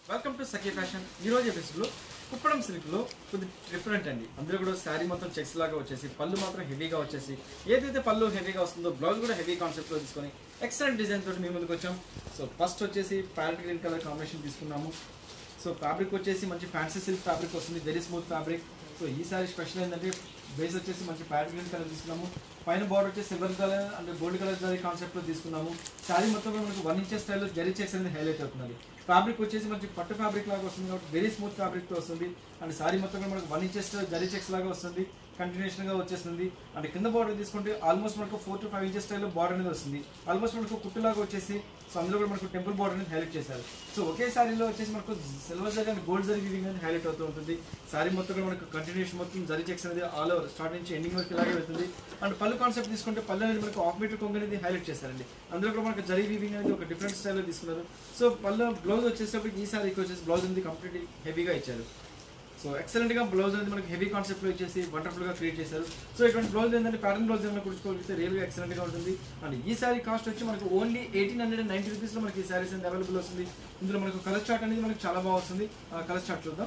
welcome to Sakhi fashion ఈ రోజు episode లో కుప్పడం సిల్క్ లో కొద్ది డిఫరెంట్ అండి అందులో కూడా శారీ మొత్తం చెక్స్ లాగా వచ్చేసి పళ్ళు మాత్రం హెవీగా వచ్చేసి ఏదైతే పళ్ళు హెవీగా వస్తుందో బ్లౌజ్ కూడా హెవీ కాన్సెప్ట్ లో తీసుకొని ఎక్సలెంట్ డిజైన్ తోటి మీ ముందుకు వచ్చాం సో ఫస్ట్ వచ్చేసి ప్యారెట్ గ్రీన్ కలర్ కాంబినేషన్ తీసుకున్నాము సో ఫ్యాబ్రిక్ వచ్చేసి మంచి ఫ్యాన్సీ సిల్క్ ఫ్యాబ్రిక్ వస్తుంది వెరీ స్మూత్ ఫ్యాబ్రిక్ సో ఈ సారీ స్పెషల్ ఏంటంటే బేస్ వచ్చేసి మంచి ప్యారెట్ గ్రీన్ కలర్ తీసుకున్నాము పైన బార్డర్ వచ్చేసి silver colour and gold colour zari concept లో తీసుకున్నాము శారీ మొత్తం కూడా మనకు వన్ ఇంచెస్ స్టైల్లో జరీ చెక్స్ అనేది హైలైట్ అవుతున్నది ఫ్యాబ్రిక్ వచ్చేసి మంచి పట్టు ఫ్యాబ్రిక్ లాగా వస్తుంది కాబట్టి వెరీ స్మూత్ ఫ్యాబ్రిక్ తో వస్తుంది అండ్ శారీ మొత్తం కూడా మనకు వన్ ఇంచెస్ జరీ చెక్స్ లాగా వస్తుంది కంటిన్యూషన్ గా వచ్చేస్తుంది అండ్ కింద బార్డర్ తీసుకుంటే ఆల్మోస్ట్ మనకు ఫోర్ టు ఫైవ్ ఇంచెస్ స్టైల్లో బార్డర్ అనేది వస్తుంది ఆల్మోస్ట్ మనకు కుట్టులాగా వచ్చేసి సో అందులో కూడా మనకు టెంపుల్ బార్డర్ అనేది హైలైట్ చేశారు సో ఒకే శారీలో వచ్చేసి మనకు silver zari and gold zari weaving అనేది హైలైట్ అవుతూ ఉంటుంది శారీ మొత్తం కూడా మనకు కంటిన్యూషన్ మొత్తం జరీ చెక్స్ అనేది ఆల్ ఓవర్ స్టార్ట్ నుంచి ఎండింగ్ వరకు ఇలాగే వెళ్తుంది అండ్ పళ్ళు కాన్సెప్ట్ తీసుకుంటే పళ్ళు అనేది మనకు హాఫ్ మీటర్ కొంగు అనేది హైలైట్ చేశారండి అందులో కూడా మనకు జరీ వీవింగ్ అనేది ఒక డిఫరెంట్ స్టైల్లో తీసుకున్నారు సో పళ్ళు బ్లౌజ్ వచ్చేటప్పటికి ఈ శారీకి వచ్చేసి బ్లౌజ్ అనేది కంప్లీట్ హెవీగా ఇచ్చారు సో ఎక్సలెంట్ గా బ్లౌజ్ అనేది మనకి హెవీ కాన్సెప్ట్ లో ఇచ్చేసి వండర్ఫుల్ గా క్రియేట్ చేశారు సో ఇటువంటి బ్లౌజ్ ఏంటంటే ప్యాటర్న్ బ్లౌజ్ ఏమైనా కుడుచుకోగలిగితే రియల్ గా ఎక్సలెంట్ గా ఉంటుంది అండ్ ఈ సారీ కాస్ట్ వచ్చి మనకు only eighteen hundred ninety rupees లో మనకి ఈ సారీస్ అనేది అవైలబుల్ వస్తుంది ఇందులో మనకు కలర్ చార్ట్ అనేది మనకి చాలా బాగా వస్తుంది ఆ కలర్ చార్ట్ చూద్దాం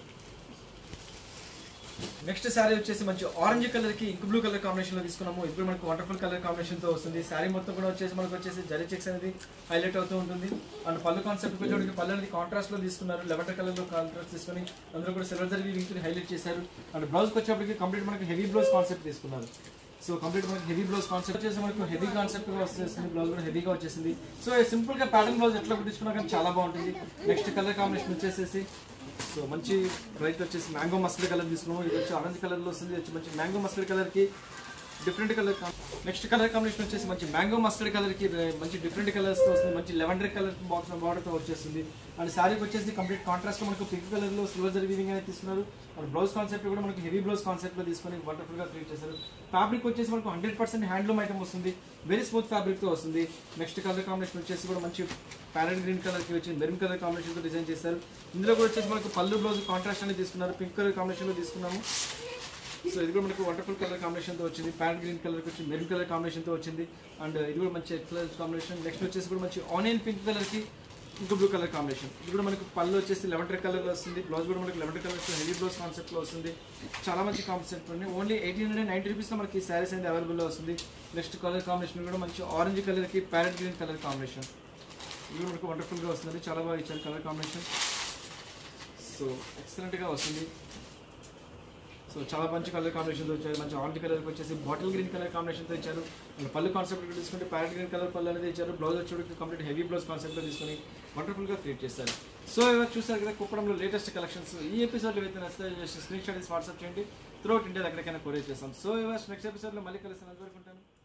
నెక్స్ట్ శారీ వచ్చేసి మంచి ఆరెంజ్ కలర్ కి ఇంక్ బ్లూ కలర్ కాంబినేషన్ లో తీసుకున్నాము ఇప్పుడు మనకు వండర్ఫుల్ కలర్ కాంబినేషన్ తో వస్తుంది శారీ మొత్తం కూడా వచ్చేసి మనకు వచ్చేసి జరీ చెక్స్ అనేది హైలైట్ అవుతూ ఉంటుంది అండ్ పళ్ళు కాన్సెప్ట్ వచ్చేటికి పళ్ళు అనేది కాంట్రాస్ట్ లో తీసుకున్నారు లెవెండర్ కలర్ లో కాంట్రాస్ట్ తీసుకొని అందులో కూడా సిల్వర్ జరీ వీవింగ్ హైలైట్ చేశారు అండ్ బ్లౌజ్ వచ్చేప్పటికి కంప్లీట్ మనకి హెవీ బ్లౌజ్ కాన్సెప్ట్ తీసుకున్నారు సో కంప్లీట్ మనకి హెవీ బ్లౌజ్ కాన్సెప్ట్ వచ్చేసి మనకు హెవీ కాన్సెప్ట్ గా వచ్చేసింది బ్లౌజ్ కూడా హెవీగా వచ్చేసింది సో సింపుల్ గా ప్యాటర్న్ బ్లౌజ్ ఎట్లా కుట్టించుకున్నా కానీ చాలా బాగుంటుంది నెక్స్ట్ కలర్ కాంబినేషన్ వచ్చేసేసి సో మంచి రైట్ వచ్చేసి మ్యాంగో మస్టర్డ్ కలర్ తీసుకున్నాము ఇది వచ్చి ఆరెంజ్ కలర్ లో వస్తుంది ఇది వచ్చి మంచి మ్యాంగో మస్టర్డ్ కలర్ కి different colour next colour combination వచ్చేసి మంచి మ్యాంగో మస్టర్డ్ కలర్ కి మంచి డిఫరెంట్ కలర్స్ తో వస్తుంది మంచి లెవెండర్ కలర్ బాక్స్ బార్డర్ తో వచ్చేస్తుంది అండ్ శారీకి వచ్చేసి కంప్లీట్ కాంట్రాస్ట్ మనకు పింక్ కలర్ లో సిల్వర్ జరీ వీవింగ్ అనేది తీసుకున్నారు అండ్ బ్లౌజ్ కాన్సెప్ట్ కూడా మనకి హెవీ బ్లౌజ్ కాన్సెప్ట్ లో తీసుకొని వండర్ఫుల్ గా క్రియేట్ చేశారు ఫ్యాబ్రిక్ వచ్చేసి మనకు హండ్రెడ్ పర్సెంట్ హ్యాండ్లూమ్ ఐటమ్ వస్తుంది వెరీ స్మూత్ ఫ్యాబ్రిక్ తో వస్తుంది నెక్స్ట్ కలర్ కాంబినేషన్ వచ్చేసి కూడా మంచి ప్యారెట్ గ్రీన్ కలర్ కి వచ్చి మెరూన్ కలర్ కాంబినేషన్ తో డిజైన్ చేశారు ఇందులో కూడా వచ్చేసి మనకు పళ్ళు బ్లౌజ్ కాంట్రాస్ట్ అనేది తీసుకున్నారు పింక్ కలర్ కాంబినేషన్ లో తీసుకున్నాము సో ఇది కూడా మనకు వండర్ఫుల్ కలర్ కాంబినేషన్ తో వచ్చింది ప్యారెట్ గ్రీన్ కలర్ వచ్చి మెరూన్ కలర్ కాంబినేషన్ తో వచ్చింది అండ్ ఇది కూడా మంచి కలర్ కాంబినేషన్ నెక్స్ట్ వచ్చేసి కూడా మంచి ఆనియన్ పింక్ కలర్ కి ఇంకా బ్లూ కలర్ కాంబినేషన్ ఇది కూడా మనకు పళ్ళు వచ్చేసి లెవెండర్ కలర్ లో వస్తుంది బ్లౌజ్ కూడా మనకి lavender colour heavy blouse concept లో వస్తుంది చాలా మంచి కాన్సెప్ట్ ఉంది only eighteen hundred ninety rupees లో మనకి శారీస్ అనేది అవైలబుల్ లో వస్తుంది నెక్స్ట్ కలర్ కాంబినేషన్ కూడా మంచి ఆరెంజ్ కలర్ కి ప్యారెట్ గ్రీన్ కలర్ కాంబినేషన్ ఇది కూడా మనకు వండర్ఫుల్ గా వస్తుంది చాలా బాగా ఇచ్చారు కలర్ కాంబినేషన్ సో ఎక్సలెంట్ గా వస్తుంది సో చాలా మంచి కలర్ కాంబినేషన్ తో వచ్చారు మంచి ఆరెంజ్ కలర్ వచ్చేసి బాటిల్ గ్రీన్ కలర్ కాంబినేషన్ తో ఇచ్చారు అండ్ పళ్ళు కాన్సెప్ట్ తీసుకుంటే ప్యారెట్ గ్రీన్ కలర్ పళ్ళు అనేది ఇచ్చారు బ్లౌజ్ వచ్చేటికి కంప్లీట్ హెవీ బ్లౌజ్ కాన్సెప్ట్ లో తీసుకొని వండర్ఫుల్ గా క్రియేట్ చేస్తారు సో ఇవాళ చూసారు కదా కుప్పడంలో లేటెస్ట్ కలెక్షన్స్ ఈ ఎపిసోడ్ అయితే నచ్చితే జస్ట్ స్క్రీన్ షాట్ వాట్సాప్ చేయండి త్రూ అవుట్ ఇండియా ఎక్కడికైనా కొరియర్ చేస్తాం సో ఇవాళ నెక్స్ట్ ఎపిసోడ్ లో మళ్ళీ కలిసి అంతవరకు ఉంటాను